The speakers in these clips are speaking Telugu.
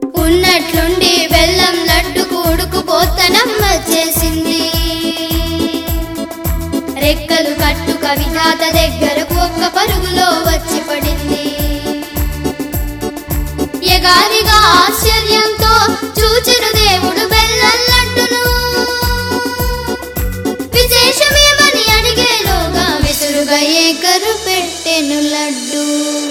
ఉన్నట్లుండి బెల్లం లడ్డుకు ఉడుకుపోతనం వచ్చేసింది రెక్కలు కట్టు కవితాత దగ్గరకు ఒక్క పరుగులో వచ్చి పడింది ఎగాదిగా ఆశ్చర్యంతో చూచెను దేవుడు బెల్లం లడ్డును విశేషమేమని అడిగేలోగా విసురుగా ఏకరు పెట్టెను లడ్డు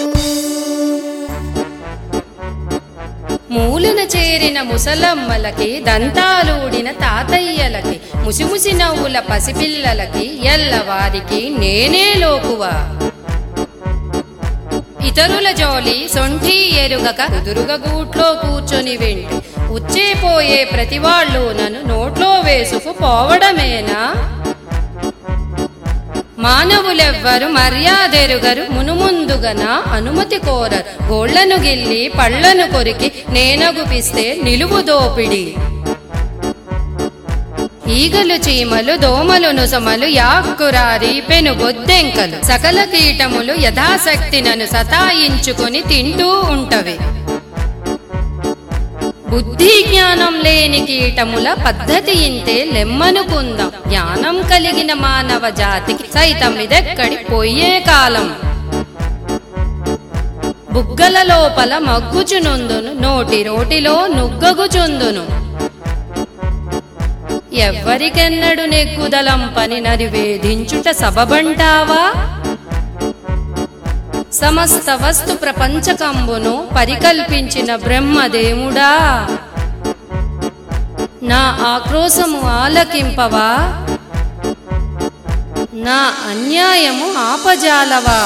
మూలన చేరిన ముసలమ్మలకి దంతాలూడిన తాతయ్యలకి ముసిముసి నవ్వుల పసిపిల్లలకి ఎల్లవారికి నేనే లోకువా ఇతరుల జోలి సొంఠి ఎరుగక కుదురుగా గూట్లో కూర్చొని వెంటి ఉచ్చేపోయే ప్రతివాళ్ళు నన్ను నోట్లో వేసుకు పోవడమేనా మానవులెవ్వరు మర్యాదెరుగరు మునుముందుగన అనుమతి కోరరు గోళ్లను గిల్లి పళ్లను కొరికి నేనగుపిస్తే నిలువు దోపిడి ఈగలు చీమలు దోమలు నుసమలు యాక్కురారి పెను బొద్దెంకలు సకల కీటములు యథాశక్తి నన్ను సతాయించుకొని తింటూ ఉంటవి బుద్ధి జ్ఞానం లేని కీటముల పద్ధతి ఇంతే లెమ్మనుకుందాం జ్ఞానం కలిగిన మానవ జాతికి సైతం ఇదెక్కడి పోయే కాలం బుగ్గల లోపల మగ్గుచునుందును నోటి రోటిలో నుగ్గగుచుందును ఎవ్వరికెన్నడు నెగ్గుదలం పని నరివేధించుట సబబంటావా సమస్త వస్తు ప్రపంచకంబును పరికల్పించిన బ్రహ్మదేవుడా నా ఆక్రోశము ఆలకింపవా నా అన్యాయము ఆపజాలవా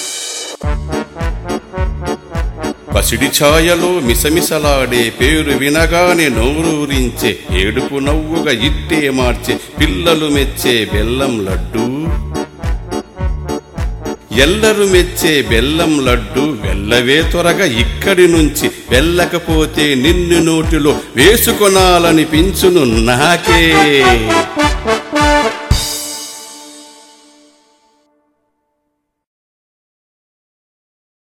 పసిడి ఛాయలో మిసమిసలాడే పేరు వినగానే నోరూరించే ఏడుపు నవ్వుగా ఇట్టే మార్చే పిల్లలు మెచ్చే బెల్లం లడ్డు ఎల్లరు మెచ్చే బెల్లం లడ్డు వెళ్ళవే త్వరగా ఇక్కడి నుంచి వెళ్ళకపోతే నిన్ను నోటిలో వేసుకొనాలనిపించును నాకే